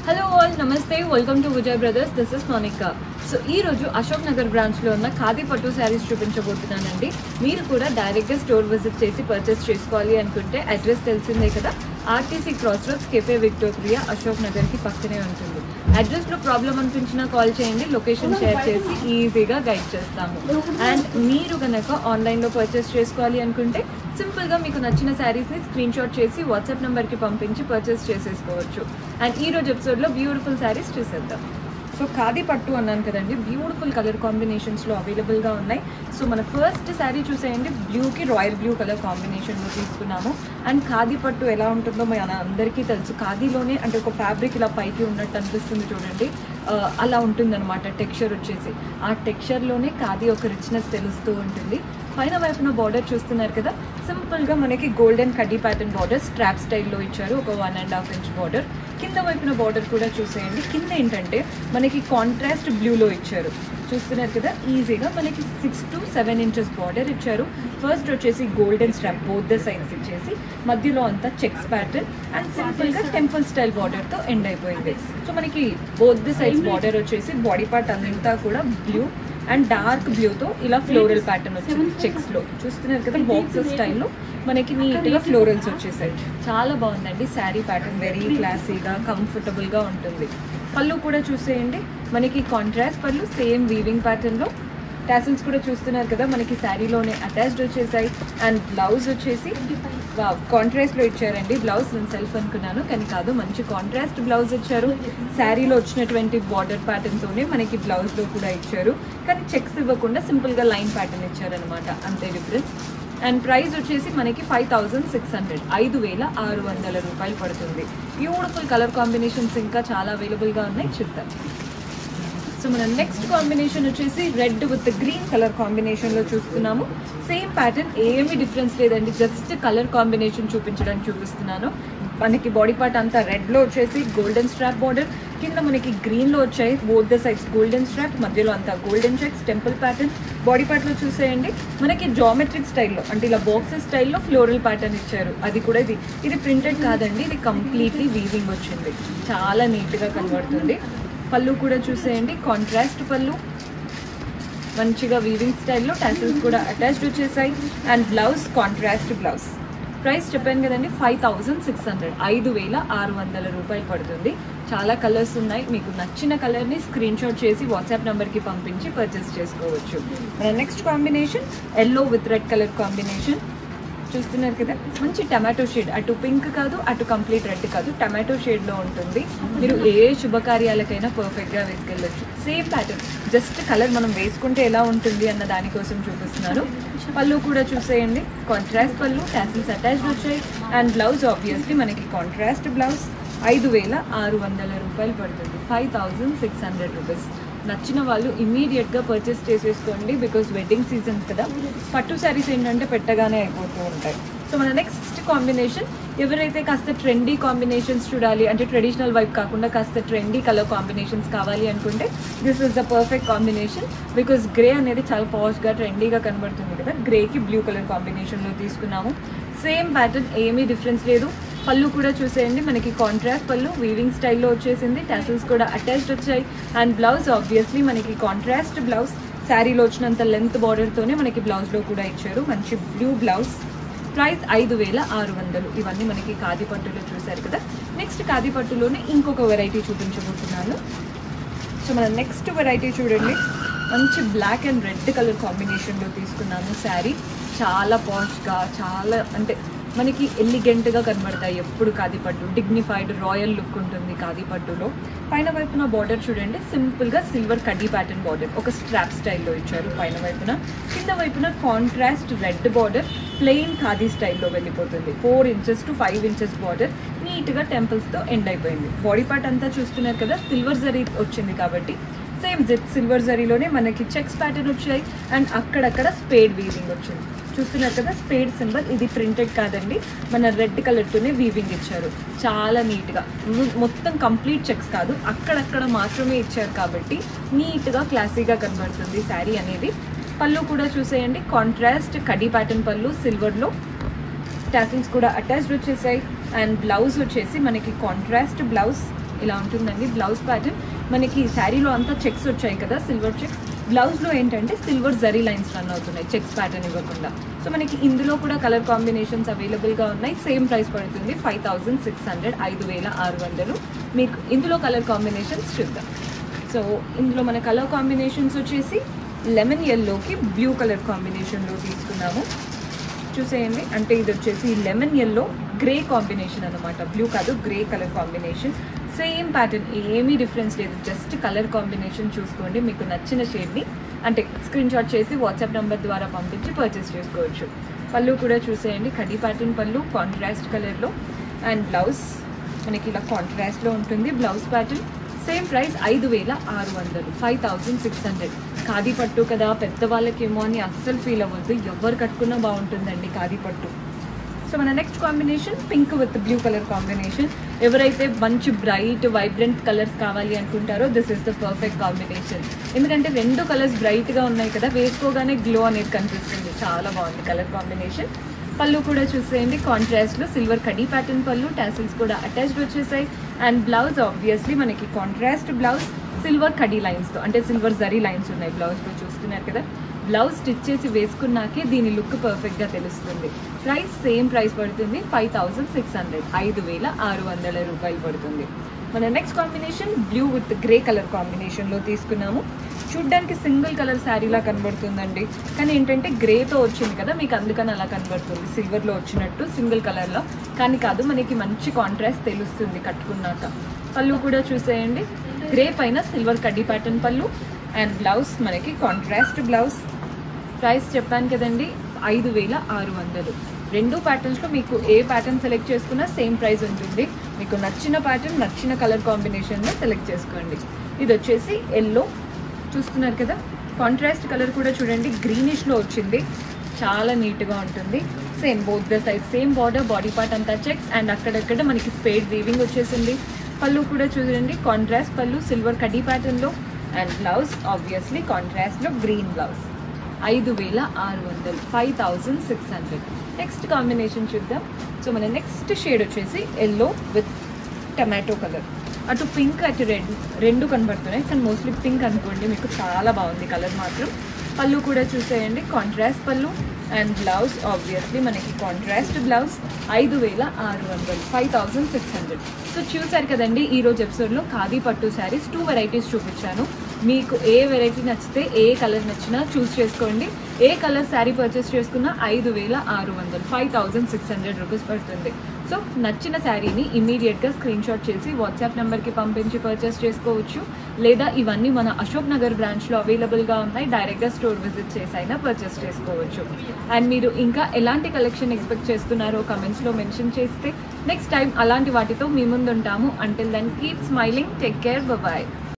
hello all namaste welcome to Vijay brothers this is Monika so ఈ రోజు Ashok Nagar branch లో ఉన్న ఖాదీ పట్టు శారీస్ చూపించబోతున్నానండి మీరు కూడా డైరెక్ట్ గా స్టోర్ విజిట్ చేసి పర్చేస్ చేసుకోవాలి అనుకుంటే అడ్రస్ తెలిసిందే కదా RTC cross roads cafe Victoria Ashok Nagar కి పక్కనే ఉంటుంది అడ్రస్ లో ప్రాబ్లం అనిపించినా కాల్ చేయండి లొకేషన్ షేర్ చేసి ఈజీగా గైడ్ చేస్తాము అండ్ మీరు కనుక ఆన్లైన్ లో పర్చేస్ చేసుకోవాలి అనుకుంటే సింపుల్ గా మీకు నచ్చిన శారీస్ ని స్క్రీన్ షాట్ చేసి వాట్సాప్ నంబర్ కి పంపించి పర్చేస్ చేసేసుకోవచ్చు అండ్ ఈ రోజు ఎపిసోడ్ లో బ్యూటిఫుల్ శారీస్ చూసేద్దాం సో ఖాదీ పట్టు అన్నాను కదండి బ్యూటిఫుల్ కలర్ కాంబినేషన్స్ లో అవైలబుల్ గా ఉన్నాయి సో మన ఫస్ట్ శారీ చూసేయండి బ్లూకి రాయల్ బ్లూ కలర్ కాంబినేషన్ లో తీసుకున్నాము అండ్ ఖాదీ పట్టు ఎలా ఉంటుందో మన అందరికీ తెలుసు ఖాదీలోనే అంటే ఒక ఫ్యాబ్రిక్ ఇలా పైకి ఉన్నట్టు అనిపిస్తుంది చూడండి ఆ, అలా ఉంటుందన్నమాట టెక్స్చర్ వచ్చేసి ఆ టెక్స్చర్లోనే ఖాదీ ఒక రిచ్నెస్ తెలుస్తూ ఉంటుంది పైన వైపున బార్డర్ చూస్తున్నారు కదా సింపుల్ గా మనకి గోల్డెన్ కడ్డీ ప్యాటర్న్ బార్డర్ స్ట్రాప్ స్టైల్లో ఇచ్చారు ఒక one and half inch border కింద వైపున బార్డర్ కూడా చూసేయండి కింద ఏంటంటే మనకి కాంట్రాస్ట్ బ్లూలో ఇచ్చారు చూస్తున్నారు కదా ఈజీగా మనకి six to seven inches border ఇచ్చారు ఫస్ట్ వచ్చేసి golden strap both the sides ఇచ్చేసి మధ్యలో అంతా చెక్స్ ప్యాటర్న్ అండ్ సింపుల్ గా టెంపుల్ స్టైల్ బార్డర్ తో ఎండ్ అయిపోయింది సో మనకి బోత్ ద సైడ్స్ బార్డర్ వచ్చేసి బాడీ పార్ట్ అంతా కూడా బ్లూ అండ్ డార్క్ బ్లూతో ఇలా ఫ్లోరల్ ప్యాటర్న్ వచ్చింది చెక్స్ లో చూస్తున్నారు కదా బాక్సెస్ స్టైల్లో మనకి నీట్ గా ఫ్లోరల్స్ వచ్చేసాయి చాలా బాగుందండి శారీ ప్యాటర్న్ వెరీ క్లాసీగా కంఫర్టబుల్ గా ఉంటుంది పళ్ళు కూడా చూసేయండి మనకి కాంట్రాస్ట్ పళ్ళు సేమ్ వీవింగ్ ప్యాటర్న్ లో టాసిల్స్ కూడా చూస్తున్నారు కదా మనకి శారీలోనే అటాచ్డ్ వచ్చేసాయి అండ్ బ్లౌజ్ వచ్చేసి కాంట్రాస్ట్ లో ఇచ్చారండి బ్లౌజ్ నేను సెల్ఫ్ అనుకున్నాను కానీ కాదు మంచి కాంట్రాస్ట్ బ్లౌజ్ ఇచ్చారు శారీలో వచ్చినటువంటి బార్డర్ ప్యాటర్న్ తోనే మనకి బ్లౌజ్ లో కూడా ఇచ్చారు కానీ చెక్స్ ఇవ్వకుండా సింపుల్ గా లైన్ ప్యాటర్న్ ఇచ్చారనమాట అంతే డిఫరెన్స్ అండ్ ప్రైస్ వచ్చేసి మనకి ఫైవ్ థౌసండ్ సిక్స్ హండ్రెడ్ ఐదు వేల ఆరు వందల రూపాయలు పడుతుంది బ్యూటిఫుల్ కలర్ కాంబినేషన్స్ ఇంకా చాలా అవైలబుల్ గా ఉన్నాయి చూద్దాం సో మన నెక్స్ట్ కాంబినేషన్ వచ్చేసి red with green colour combination లో చూస్తున్నాము సేమ్ ప్యాటర్న్ ఏమీ డిఫరెన్స్ లేదండి జస్ట్ కలర్ కాంబినేషన్ చూపించడానికి చూపిస్తున్నాను మనకి బాడీ పార్ట్ అంతా రెడ్ లో వచ్చేసి గోల్డెన్ స్ట్రాప్ బార్డర్ కింద మనకి గ్రీన్ లో వచ్చాయి both the sides golden strap మధ్యలో అంతా golden checks temple pattern body part లో చూసేయండి మనకి జామెట్రిక్ స్టైల్లో అంటే ఇలా బాక్సెస్ స్టైల్లో ఫ్లోరల్ ప్యాటర్న్ ఇచ్చారు అది కూడా ఇది ఇది ప్రింటెడ్ కాదండి ఇది కంప్లీట్లీ వీవింగ్ వచ్చింది చాలా నీట్ గా కనబడుతుంది పళ్ళు కూడా చూసేయండి కాంట్రాస్ట్ పళ్ళు మంచిగా వీవింగ్ స్టైల్లో టాసిల్స్ కూడా అటాచ్డ్ వచ్చేసాయి and blouse contrast blouse price చెప్పాను కదండి ఫైవ్ థౌజండ్ సిక్స్ హండ్రెడ్ ఐదు వేల ఆరు వందల రూపాయలు పడుతుంది చాలా కలర్స్ ఉన్నాయి మీకు నచ్చిన కలర్ని స్క్రీన్ షాట్ చేసి వాట్సాప్ నెంబర్కి పంపించి పర్చేస్ చేసుకోవచ్చు మన next combination yellow with red colour combination చూస్తున్నారు కదా మంచి టమాటో షేడ్ అటు పింక్ కాదు అటు కంప్లీట్ రెడ్ కాదు టమాటో షేడ్లో ఉంటుంది మీరు ఏ శుభకార్యాలకైనా పర్ఫెక్ట్గా వేసుకెళ్ళొచ్చు సేమ్ ప్యాటర్న్ జస్ట్ కలర్ మనం వేసుకుంటే ఎలా ఉంటుంది అన్న దానికోసం చూపిస్తున్నాను పళ్ళు కూడా చూసేయండి కాంట్రాస్ట్ పళ్ళు టాసిల్స్ అటాచ్డ్ వచ్చాయి అండ్ బ్లౌజ్ ఆబ్వియస్లీ మనకి కాంట్రాస్ట్ బ్లౌజ్ ఐదు వేల ఆరు వందల రూపాయలు పడుతుంది five thousand six hundred rupees నచ్చిన వాళ్ళు ఇమీడియట్గా పర్చేస్ చేసేసుకోండి బికాజ్ వెడ్డింగ్ సీజన్ కదా పట్టు శారీస్ ఏంటంటే పెట్టగానే అయిపోతూ ఉంటాయి సో మన నెక్స్ట్ కాంబినేషన్ ఎవరైతే కాస్త ట్రెండీ కాంబినేషన్స్ చూడాలి అంటే ట్రెడిషనల్ వైప్ కాకుండా కాస్త ట్రెండీ కలర్ కాంబినేషన్స్ కావాలి అనుకుంటే this is the perfect combination because grey అనేది చాలా పాష్గా ట్రెండీగా కనబడుతుంది కదా గ్రేకి బ్లూ కలర్ కాంబినేషన్లో తీసుకున్నాము సేమ్ ప్యాటర్న్ ఏమీ డిఫరెన్స్ లేదు పళ్ళు కూడా చూసేయండి మనకి కాంట్రాస్ట్ పళ్ళు వీవింగ్ స్టైల్లో వచ్చేసింది టాసిల్స్ కూడా అటాచ్డ్ వచ్చాయి అండ్ బ్లౌజ్ ఆబ్వియస్లీ మనకి కాంట్రాస్ట్ బ్లౌజ్ శారీలో వచ్చినంత లెంత్ బార్డర్తోనే మనకి బ్లౌజ్లో కూడా ఇచ్చారు మంచి బ్లూ బ్లౌజ్ ప్రైస్ ఐదు వేల ఆరు వందలు ఇవన్నీ మనకి ఖాదీ పట్టులో చూశారు కదా నెక్స్ట్ ఖాదీ పట్టులోనే ఇంకొక వెరైటీ చూపించబోతున్నాను సో మన నెక్స్ట్ వెరైటీ చూడండి మంచి బ్లాక్ అండ్ రెడ్ కలర్ కాంబినేషన్లో తీసుకున్నాము శారీ చాలా పాష్గా చాలా అంటే మనకి ఎలిగెంట్గా కనబడతాయి ఎప్పుడు ఖాదీ పట్టు డిగ్నిఫైడ్ రాయల్ లుక్ ఉంటుంది ఖాదీ పట్టులో పైన వైపున బార్డర్ చూడండి సింపుల్గా సిల్వర్ కడ్డీ ప్యాటర్న్ బార్డర్ ఒక స్ట్రాప్ స్టైల్లో ఇచ్చారు పైన వైపున కింద వైపున contrast red border plain khadi స్టైల్లో వెళ్ళిపోతుంది four inches to five inches border నీట్గా టెంపుల్స్తో ఎండ్ అయిపోయింది బాడీ పార్ట్ అంతా చూస్తున్నారు కదా సిల్వర్ జరీ వచ్చింది కాబట్టి సేమ్ జిప్ సిల్వర్ జరీలోనే మనకి చెక్స్ ప్యాటర్న్ వచ్చాయి అండ్ అక్కడక్కడ స్పేడ్ వీవింగ్ వచ్చింది చూస్తున్నారు కదా స్పేడ్ సింబల్ ఇది ప్రింటెడ్ కాదండి మన రెడ్ కలర్తోనే వీవింగ్ ఇచ్చారు చాలా నీట్గా మొత్తం కంప్లీట్ చెక్స్ కాదు అక్కడక్కడ మాత్రమే ఇచ్చారు కాబట్టి నీట్గా క్లాసీగా కనబడుతుంది శారీ అనేది పళ్ళు కూడా చూసేయండి కాంట్రాస్ట్ కడీ ప్యాటర్న్ పళ్ళు సిల్వర్లో టాసిల్స్ కూడా అటాచ్డ్ వచ్చేసాయి అండ్ బ్లౌజ్ వచ్చేసి మనకి కాంట్రాస్ట్ బ్లౌజ్ ఇలా ఉంటుందండి బ్లౌజ్ ప్యాటర్న్ మనకి శారీలో అంతా చెక్స్ వచ్చాయి కదా సిల్వర్ చెక్స్ బ్లౌజ్లో ఏంటంటే సిల్వర్ జరీ లైన్స్ రన్ అవుతున్నాయి చెక్స్ ప్యాటర్న్ ఇవ్వకుండా సో మనకి ఇందులో కూడా కలర్ కాంబినేషన్స్ అవైలబుల్గా ఉన్నాయి సేమ్ ప్రైస్ పడుతుంది ఫైవ్ థౌజండ్ సిక్స్ హండ్రెడ్ ఐదు వేల ఆరు వందలు మీకు ఇందులో కలర్ కాంబినేషన్స్ చూద్దాం సో ఇందులో మన కలర్ కాంబినేషన్స్ వచ్చేసి లెమన్ ఎల్లోకి బ్లూ కలర్ కాంబినేషన్లో తీసుకున్నాము చూసేయండి అంటే ఇది వచ్చేసి లెమన్ ఎల్లో గ్రే కాంబినేషన్ అనమాట బ్లూ కాదు grey colour combination same pattern ఏమీ డిఫరెన్స్ లేదు జస్ట్ కలర్ కాంబినేషన్ చూసుకోండి మీకు నచ్చిన షేడ్ని అంటే స్క్రీన్ షాట్ చేసి వాట్సాప్ నెంబర్ ద్వారా పంపించి పర్చేస్ చేసుకోవచ్చు పళ్ళు కూడా చూసేయండి కడీ ప్యాటర్న్ పళ్ళు కాంట్రాస్ట్ కలర్లో అండ్ బ్లౌజ్ మనకి ఇలా కాంట్రాస్ట్లో ఉంటుంది బ్లౌజ్ ప్యాటర్న్ సేమ్ ప్రైస్ ఐదు వేల ఆరు వందలు five thousand six hundred khadi పట్టు కదా పెద్దవాళ్ళకేమో అని అస్సలు ఫీల్ అవ్వద్దు ఎవరు కట్టుకున్నా బాగుంటుందండి ఖాదీ పట్టు సో మన next combination pink with blue colour combination ఎవరైతే మంచి బ్రైట్ వైబ్రెంట్ కలర్స్ కావాలి అనుకుంటారో this is the perfect combination ఎందుకంటే రెండు కలర్స్ బ్రైట్గా ఉన్నాయి కదా వేసుకోగానే గ్లో అనేది కనిపిస్తుంది చాలా బాగుంది కలర్ కాంబినేషన్ పళ్ళు కూడా చూసేయండి కాంట్రాస్ట్లో సిల్వర్ కడీ ప్యాటర్న్ పళ్ళు టాసిల్స్ కూడా అటాచ్డ్ వచ్చేసాయి అండ్ బ్లౌజ్ ఆబ్వియస్లీ మనకి కాంట్రాస్ట్ బ్లౌజ్ సిల్వర్ కడీ లైన్స్తో అంటే సిల్వర్ జరీ లైన్స్ ఉన్నాయి బ్లౌజ్లో చూస్తున్నారు కదా బ్లౌజ్ స్టిచ్ చేసి వేసుకున్నాకే దీని లుక్ పర్ఫెక్ట్గా తెలుస్తుంది ప్రైస్ సేమ్ ప్రైస్ పడుతుంది ఫైవ్ థౌసండ్ సిక్స్ హండ్రెడ్ ఐదు వేల ఆరు వందల రూపాయలు పడుతుంది మన next combination blue with grey colour కాంబినేషన్లో తీసుకున్నాము చూడ్డానికి సింగిల్ కలర్ శారీలా కనబడుతుందండి కానీ ఏంటంటే గ్రేతో వచ్చింది కదా మీకు అందుకని అలా కనబడుతుంది సిల్వర్లో వచ్చినట్టు సింగిల్ కలర్లో కానీ కాదు మనకి మంచి కాంట్రాస్ట్ తెలుస్తుంది కట్టుకున్నాక పళ్ళు కూడా చూసేయండి గ్రే పైన సిల్వర్ కడ్డీ ప్యాటర్న్ పళ్ళు అండ్ బ్లౌజ్ మనకి కాంట్రాస్ట్ బ్లౌజ్ ప్రైస్ చెప్పాను కదండి ఐదు వేల ఆరు వందలు రెండు ప్యాటర్న్స్లో మీకు ఏ ప్యాటర్న్ సెలెక్ట్ చేసుకున్నా సేమ్ ప్రైస్ ఉంటుంది మీకు నచ్చిన ప్యాటర్న్ నచ్చిన కలర్ కాంబినేషన్లో సెలెక్ట్ చేసుకోండి ఇది వచ్చేసి ఎల్లో చూస్తున్నారు కదా కాంట్రాస్ట్ కలర్ కూడా చూడండి గ్రీనిష్లో వచ్చింది చాలా నీట్గా ఉంటుంది same both the size same border body part అంతా చెక్స్ అండ్ అక్కడక్కడ మనకి స్పేడ్ వీవింగ్ వచ్చేసింది పళ్ళు కూడా చూడండి కాంట్రాస్ట్ పళ్ళు సిల్వర్ కడీ ప్యాటర్న్లో అండ్ బ్లౌజ్ ఆబ్వియస్లీ కాంట్రాస్ట్లో గ్రీన్ బ్లౌజ్ ఐదు వేల ఆరు వందలు five thousand six hundred next combination చూద్దాం సో మన నెక్స్ట్ షేడ్ వచ్చేసి ఎల్లో విత్ టమాటో కలర్ అటు పింక్ అటు రెడ్ రెండు కనబడుతున్నాయి కానీ మోస్ట్లీ పింక్ అనుకోండి మీకు చాలా బాగుంది కలర్ మాత్రం పళ్ళు కూడా చూసేయండి కాంట్రాస్ట్ పళ్ళు అండ్ బ్లౌజ్ ఆబ్వియస్లీ మనకి కాంట్రాస్ట్ బ్లౌజ్ ఐదు వేల ఆరు వందలు five thousand six hundred so చూసారు కదండి ఈ రోజు ఎపిసోడ్లో ఖాదీ పట్టు శారీస్ టూ వెరైటీస్ చూపించాను మీకు ఏ వెరైటీ నచ్చితే ఏ కలర్ నచ్చినా చూస్ చేసుకోండి ఏ కలర్ శారీ పర్చేస్ చేసుకున్నా ఐదు వేల ఆరు వందలు five thousand six hundred rupees పడుతుంది సో నచ్చిన శారీని ఇమీడియట్గా స్క్రీన్ షాట్ చేసి వాట్సాప్ నెంబర్కి పంపించి పర్చేస్ చేసుకోవచ్చు లేదా ఇవన్నీ మన అశోక్ నగర్ బ్రాంచ్లో అవైలబుల్గా ఉన్నాయి డైరెక్ట్గా స్టోర్ విజిట్ చేసి అయినా పర్చేస్ చేసుకోవచ్చు అండ్ మీరు ఇంకా ఎలాంటి కలెక్షన్ ఎక్స్పెక్ట్ చేస్తున్నారో కమెంట్స్లో మెన్షన్ చేస్తే నెక్స్ట్ టైం అలాంటి వాటితో మీ ముందు ఉంటాము until then keep smiling take care bye